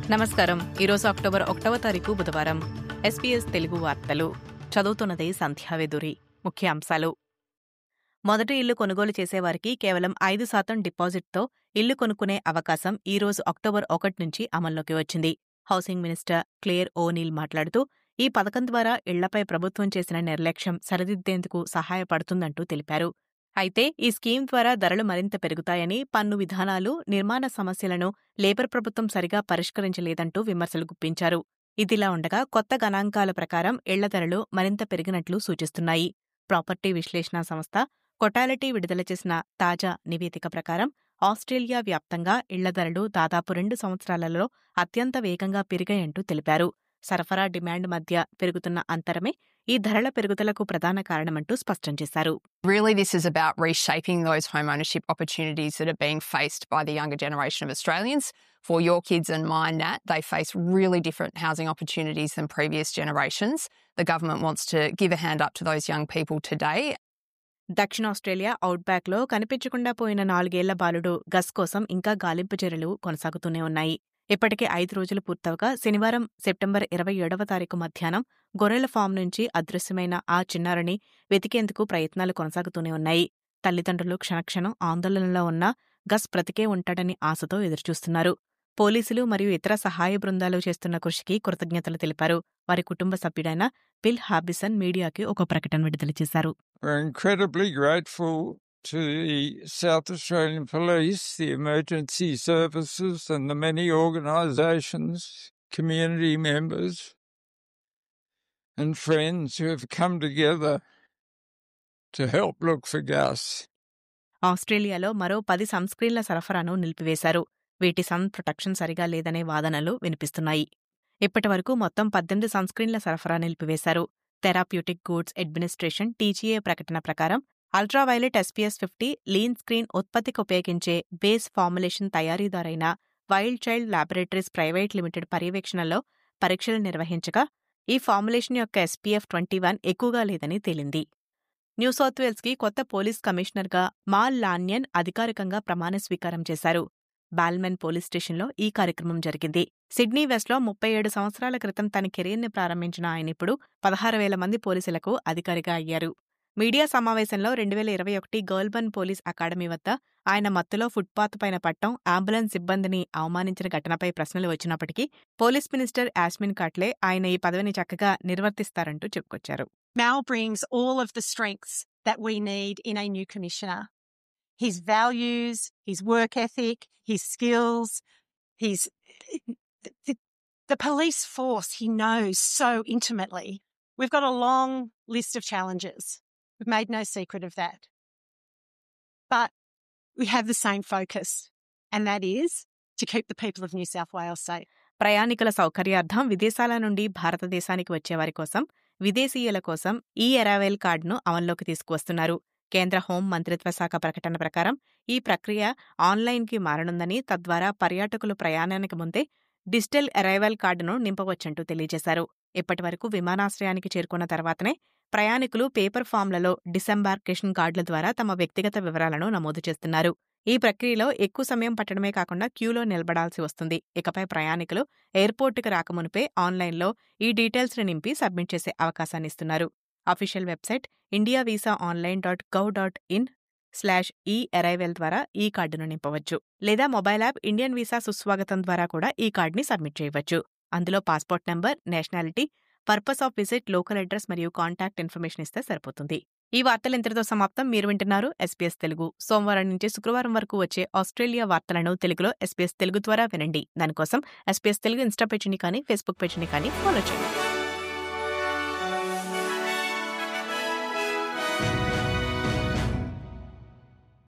నమస్కారం ఈరోజు అక్టోబర్ ఒకటవ తారీఖు బుధవారం ఎస్పీఎస్ తెలుగు వార్తలు చదువుతున్నది సంధ్యావేదురి ముఖ్య అంశాలు మొదటి ఇల్లు కొనుగోలు చేసేవారికి కేవలం ఐదు శాతం డిపాజిట్తో ఇల్లు కొనుక్కునే అవకాశం ఈ రోజు అక్టోబర్ ఒకటి నుంచి అమల్లోకి వచ్చింది హౌసింగ్ మినిస్టర్ క్లేర్ ఓనీల్ మాట్లాడుతూ ఈ పథకం ద్వారా ఇళ్లపై ప్రభుత్వం చేసిన నిర్లక్ష్యం సరిదిద్దేందుకు సహాయపడుతుందంటూ తెలిపారు అయితే ఈ స్కీమ్ ద్వారా ధరలు మరింత పెరుగుతాయని పన్ను విధానాలు నిర్మాణ సమస్యలను లేబర్ ప్రభుత్వం సరిగా పరిష్కరించలేదంటూ విమర్శలు గుప్పించారు ఇదిలా ఉండగా కొత్త గణాంకాల ప్రకారం ఇళ్ల ధరలు మరింత పెరిగినట్లు సూచిస్తున్నాయి ప్రాపర్టీ విశ్లేషణ సంస్థ కొటాలిటీ విడుదల చేసిన తాజా నివేదిక ప్రకారం ఆస్ట్రేలియా వ్యాప్తంగా ఇళ్ల ధరలు దాదాపు రెండు సంవత్సరాలలో అత్యంత వేగంగా పెరిగాయంటూ తెలిపారు సరఫరా డిమాండ్ మధ్య పెరుగుతున్న అంతరమే ఈ ధరల పెరుగుదలకు ప్రధాన కారణమంటూ స్పష్టం చేశారు Really, this is about reshaping those home ownership opportunities that are being faced by the younger generation of Australians. For your kids and mine, Nat, they face really different housing opportunities than previous generations. The government wants to give a hand up to those young people today దక్షిణ Australia అవుట్బ్యాక్లో కనిపించకుండా పోయిన నాలుగేళ్ల బాలుడు గస్ కోసం ఇంకా గాలింపు చర్యలు కొనసాగుతూనే ఉన్నాయి ఇప్పటికే ఐదు రోజులు పూర్తవగా శనివారం సెప్టెంబర్ ఇరవై ఏడవ తారీఖు మధ్యాహ్నం గొర్రెల ఫామ్ నుంచి అదృశ్యమైన ఆ చిన్నారిని వెతికేందుకు ప్రయత్నాలు కొనసాగుతూనే ఉన్నాయి తల్లిదండ్రులు క్షణక్షణం ఆందోళనలో ఉన్న గస్ బ్రతికే ఉంటాడని ఆశతో ఎదురుచూస్తున్నారు పోలీసులు మరియు ఇతర సహాయ బృందాలు చేస్తున్న కృషికి కృతజ్ఞతలు తెలిపారు వారి కుటుంబ సభ్యుడైన బిల్ హాబిసన్ మీడియాకి ఒక ప్రకటన విడుదల చేశారు We're incredibly grateful to the South Australian Police, the emergency services, and the many organisations, community members, and friends who have come together to help look for Gus. ఆస్ట్రేలియాలో మరో పది సన్స్క్రీన్ల సరఫరాను నిలిపివేశారు వీటి సన్ ప్రొటెక్షన్ సరిగా లేదనే వాదనలు వినిపిస్తున్నాయి ఇప్పటి వరకు మొత్తం పద్దెనిమిది సన్స్క్రీన్ల సరఫరా నిలిపివేశారు థెరాప్యూటిక్ గూడ్స్ అడ్మినిస్ట్రేషన్ టీజీఏ ప్రకటన ప్రకారం ultraviolet SPF fifty lean screen ఉత్పత్తికి ఉపయోగించే బేస్ ఫార్ములేషన్ తయారీదారైన Wild Child laboratories private limited పర్యవేక్షణలో పరీక్షలు నిర్వహించగా ఈ ఫార్ములేషన్ యొక్క ఎస్పీఎఫ్ ట్వంటీ వన్ ఎక్కువగా లేదని తేలింది న్యూ సౌత్ వేల్స్కి కొత్త పోలీస్ కమిషనర్గా మాల్ లాన్యన్ అధికారికంగా ప్రమాణ స్వీకారం చేశారు బాల్మెన్ పోలీస్ స్టేషన్లో ఈ కార్యక్రమం జరిగింది సిడ్నీ వెస్ట్లో ముప్పై ఏడు సంవత్సరాల క్రితం తన కెరీర్ని ప్రారంభించిన ఆయన ఇప్పుడు పదహారు వేల మంది పోలీసులకు అధికారిగా అయ్యారు మీడియా సమావేశంలో రెండు వేల ఇరవై ఒకటి గర్ల్బన్ పోలీస్ అకాడమీ వద్ద ఆయన మత్తులో ఫుట్పాత్ పైన పట్టం అంబులెన్స్ సిబ్బందిని అవమానించిన ఘటనపై ప్రశ్నలు వచ్చినప్పటికీ పోలీస్ మినిస్టర్ యాస్మిన్ కాట్లే ఆయన ఈ పదవిని చక్కగా నిర్వర్తిస్తారంటూ చెప్పుకొచ్చారు Mal brings all of the strengths that we need in a new commissioner. His values, his work ethic, his skills, his the, the police force he knows so intimately. We've got a long list of challenges. We've made no secret of that. But we have the same focus, and that is to keep the people of New South Wales safe. ప్రయాణికుల సౌకర్యార్థం విదేశాల నుండి భారతదేశానికి వచ్చేవారి కోసం విదేశీయుల కోసం ఈ ఎరావెల్ కార్డును అమల్లోకి తీసుకువస్తున్నారు కేంద్ర హోం మంత్రిత్వ శాఖ ప్రకటన ప్రకారం ఈ ప్రక్రియ ఆన్లైన్కి మారనుందని తద్వారా పర్యాటకులు ప్రయాణానికి ముందే డిజిటల్ అరైవల్ కార్డును నింపవచ్చంటూ తెలియజేశారు ఇప్పటివరకు విమానాశ్రయానికి చేరుకున్న తర్వాతనే ప్రయాణికులు పేపర్ ఫామ్లలో డిసెంబార్కేషన్ కార్డుల ద్వారా తమ వ్యక్తిగత వివరాలను నమోదు చేస్తున్నారు ఈ ప్రక్రియలో ఎక్కువ సమయం పట్టడమే కాకుండా క్యూలో నిలబడాల్సి వస్తుంది ఇకపై ప్రయాణికులు ఎయిర్పోర్టుకు రాకమునిపే ఆన్లైన్లో ఈ డీటెయిల్స్ని నింపి సబ్మిట్ చేసే అవకాశాన్ని ఇస్తున్నారు official website India visa online dot gov dot in slash e arrival ద్వారా ఈ కార్డును నింపవచ్చు లేదా మొబైల్ యాప్ ఇండియన్ వీసా సుస్వాగతం ద్వారా కూడా ఈ కార్డుని సబ్మిట్ చేయవచ్చు అందులో passport number nationality purpose of visit local address మరియు కాంటాక్ట్ ఇన్ఫర్మేషన్ ఇస్తే సరిపోతుంది ఈ వార్తలు ఇంతటితో సమాప్తం మీరు వింటున్నారు ఎస్పీఎస్ తెలుగు సోమవారం నుంచి శుక్రవారం వరకు వచ్చే ఆస్ట్రేలియా వార్తలను తెలుగులో ఎస్పీఎస్ తెలుగు ద్వారా వినండి దానికోసం ఎస్పీఎస్ తెలుగు ఇన్స్టా పేజీని కానీ ఫేస్బుక్ పేజీని కానీ ఫాలో చేయండి